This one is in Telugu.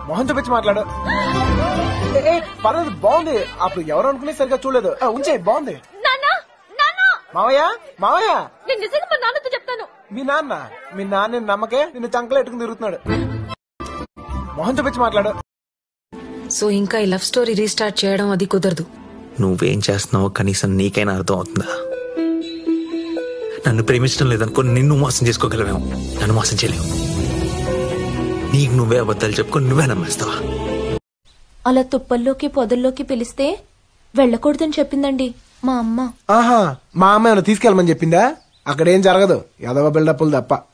మొహం చూపించి మాట్లాడు ఏ, ఏ, పర్లేదు బాగుంది అప్పుడు ఎవరు అనుకునే సరిగా చూడలేదు ఆ, ఉంచే బాగుంది నాన్న నాన్న మావయ్య మావయ్య నేను నిజంగా మా నాన్నతో చెప్తాను మీ నాన్న మీ నాన్న నిన్ను నమ్మకే నిన్ను చంకలు ఎట్టుకుని తిరుగుతున్నాడు మొహం చూపించి మాట్లాడు సో ఇంకా ఈ లవ్ స్టోరీ రీస్టార్ట్ చేయడం అది కుదరదు నువ్వేం చేస్తున్నావో కనీసం నీకైనా అర్థం అవుతుందా నన్ను ప్రేమించడం లేదనుకో నిన్ను మోసం చేసుకోగలవేమో నన్ను మోసం చేయలేవు నీకు నువ్వే అబద్ధాలు చెప్పుకొని నువ్వే నమ్మేస్తావా అలా తుప్పల్లోకి పొదల్లోకి పిలిస్తే వెళ్ళకూడదని చెప్పిందండి మా అమ్మ ఆహా మా అమ్మ ఏమైనా తీసుకెళ్ళమని చెప్పిందా అక్కడ ఏం జరగదు యాదవ బిల్డప్లు తప్ప